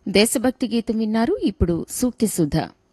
దేశభక్తి గీతం విన్నారు ఇప్పుడు సూక్తి సుధ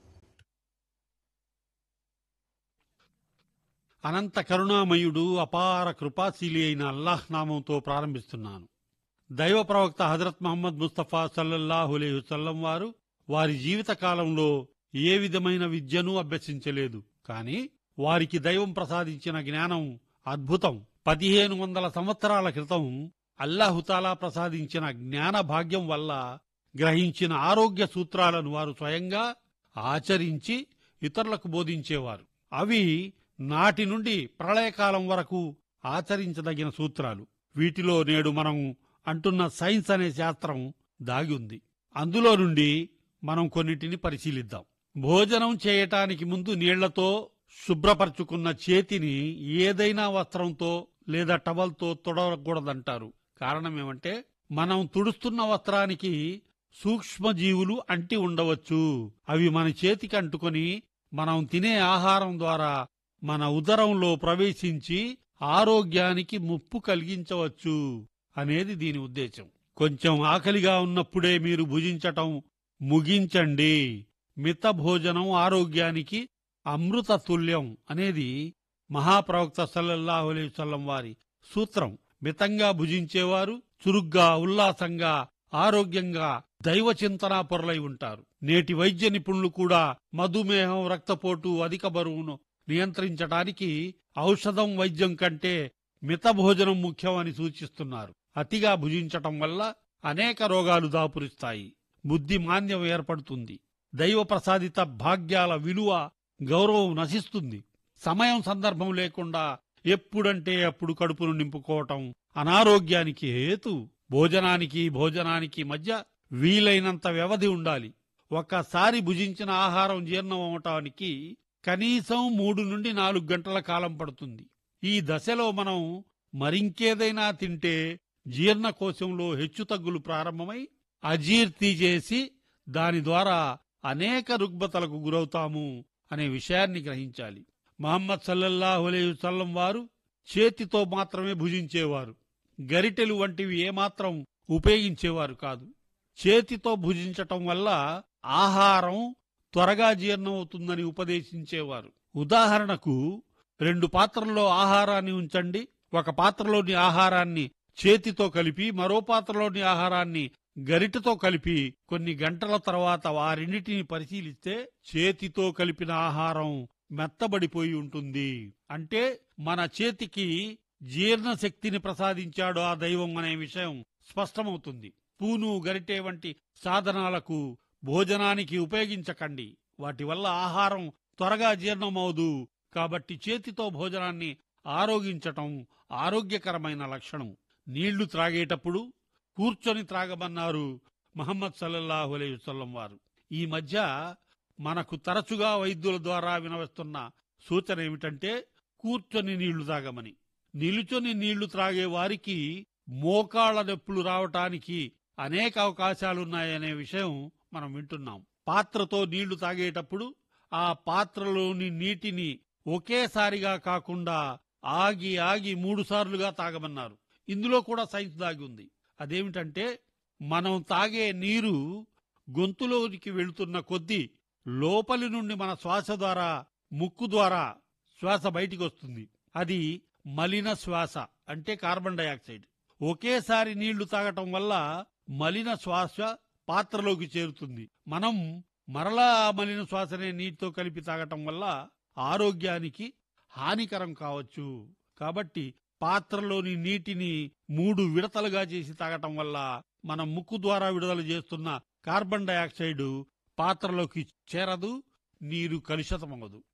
అనంత కరుణామయుడు అపార కృపాశీలి అయిన అల్లాహ్ నామంతో ప్రారంభిస్తున్నాను దైవ ప్రవక్త హజరత్ మహమ్మద్ ముస్తఫా సల్లల్లాహు అలైహి వసల్లం వారు వారి జీవిత కాలంలో ఏ విధమైన విద్యను అభ్యసించలేదు కాని వారికి దైవం ప్రసాదించిన జ్ఞానం అద్భుతం పదిహేను వందల సంవత్సరాల క్రితం అల్లాహుతాలా ప్రసాదించిన జ్ఞాన భాగ్యం వల్ల గ్రహించిన ఆరోగ్య సూత్రాలను వారు స్వయంగా ఆచరించి ఇతరులకు బోధించేవారు అవి నాటి నుండి ప్రళయకాలం వరకు ఆచరించదగిన సూత్రాలు వీటిలో నేడు మనం అంటున్న సైన్స్ అనే శాస్త్రం దాగి ఉంది అందులో నుండి మనం కొన్నిటిని పరిశీలిద్దాం భోజనం చేయటానికి ముందు నీళ్లతో శుభ్రపరచుకున్న చేతిని ఏదైనా వస్త్రంతో లేదా టవల్తో తొడవకూడదంటారు కారణం ఏమంటే మనం తుడుస్తున్న వస్త్రానికి సూక్ష్మజీవులు అంటి ఉండవచ్చు అవి మన చేతికి అంటుకొని మనం తినే ఆహారం ద్వారా మన ఉదరంలో ప్రవేశించి ఆరోగ్యానికి ముప్పు కలిగించవచ్చు అనేది దీని ఉద్దేశం కొంచెం ఆకలిగా ఉన్నప్పుడే మీరు భుజించటం ముగించండి మిత భోజనం ఆరోగ్యానికి అమృత తుల్యం అనేది మహాప్రవక్త సల్లల్లాహు అలైహి వసల్లం వారి సూత్రం మితంగా భుజించేవారు చురుగ్గా ఉల్లాసంగా ఆరోగ్యంగా దైవ చింతనా పొరలై ఉంటారు నేటి వైద్య నిపుణులు కూడా మధుమేహం రక్తపోటు అధిక బరువును నియంత్రించడానికి ఔషధం వైద్యం కంటే మిత భోజనం ముఖ్యం అని సూచిస్తున్నారు అతిగా భుజించటం వల్ల అనేక రోగాలు దాపురిస్తాయి బుద్ధి మాంద్యం ఏర్పడుతుంది దైవ ప్రసాదిత భాగ్యాల విలువ గౌరవం నశిస్తుంది సమయం సందర్భం లేకుండా ఎప్పుడంటే అప్పుడు కడుపును నింపుకోవటం అనారోగ్యానికి హేతు భోజనానికి భోజనానికి మధ్య వీలైనంత వ్యవధి ఉండాలి ఒక్కసారి భుజించిన ఆహారం జీర్ణం అవటానికి కనీసం మూడు నుండి నాలుగు గంటల కాలం పడుతుంది ఈ దశలో మనం మరింకేదైనా తింటే జీర్ణకోశంలో హెచ్చుతగ్గులు ప్రారంభమై అజీర్తి చేసి దాని ద్వారా అనేక రుగ్మతలకు గురవుతాము అనే విషయాన్ని గ్రహించాలి మహమ్మద్ సల్లల్లాహు అలైహి వసల్లం వారు చేతితో మాత్రమే భుజించేవారు గరిటెలు వంటివి ఏమాత్రం ఉపయోగించేవారు కాదు చేతితో భుజించటం వల్ల ఆహారం త్వరగా జీర్ణమవుతుందని ఉపదేశించేవారు ఉదాహరణకు రెండు పాత్రల్లో ఆహారాన్ని ఉంచండి ఒక పాత్రలోని ఆహారాన్ని చేతితో కలిపి మరో పాత్రలోని ఆహారాన్ని గరిటతో కలిపి కొన్ని గంటల తర్వాత వారిన్నిటిని పరిశీలిస్తే చేతితో కలిపిన ఆహారం మెత్తబడిపోయి ఉంటుంది అంటే మన చేతికి జీర్ణశక్తిని ప్రసాదించాడు ఆ దైవం అనే విషయం స్పష్టమవుతుంది పూను గరిటె వంటి సాధనాలకు భోజనానికి ఉపయోగించకండి వాటి వల్ల ఆహారం త్వరగా జీర్ణమవుదు కాబట్టి చేతితో భోజనాన్ని ఆరోగించటం ఆరోగ్యకరమైన లక్షణం నీళ్లు త్రాగేటప్పుడు కూర్చొని త్రాగమన్నారు మహమ్మద్ సల్లల్లాహు అలైహి వసల్లం వారు ఈ మధ్య మనకు తరచుగా వైద్యుల ద్వారా వినవస్తున్న సూచన ఏమిటంటే కూర్చొని నీళ్లు తాగమని నిలుచొని నీళ్లు త్రాగే వారికి మోకాళ్ల నొప్పులు రావటానికి అనేక అవకాశాలున్నాయనే విషయం మనం వింటున్నాం పాత్రతో నీళ్లు తాగేటప్పుడు ఆ పాత్రలోని నీటిని ఒకేసారిగా కాకుండా ఆగి ఆగి మూడు సార్లుగా తాగమన్నారు ఇందులో కూడా సైన్స్ దాగి ఉంది అదేమిటంటే మనం తాగే నీరు గొంతులోనికి వెళుతున్న కొద్దీ లోపలి నుండి మన శ్వాస ద్వారా ముక్కు ద్వారా శ్వాస బయటికి వస్తుంది అది మలిన శ్వాస అంటే కార్బన్ డయాక్సైడ్ ఒకేసారి నీళ్లు తాగటం వల్ల మలిన శ్వాస పాత్రలోకి చేరుతుంది మనం మరలా ఆ మలిన శ్వాసనే నీటితో కలిపి తాగటం వల్ల ఆరోగ్యానికి హానికరం కావచ్చు కాబట్టి పాత్రలోని నీటిని మూడు విడతలుగా చేసి తాగటం వల్ల మనం ముక్కు ద్వారా విడుదల చేస్తున్న కార్బన్ డయాక్సైడ్ పాత్రలోకి చేరదు నీరు కలుషితమవదు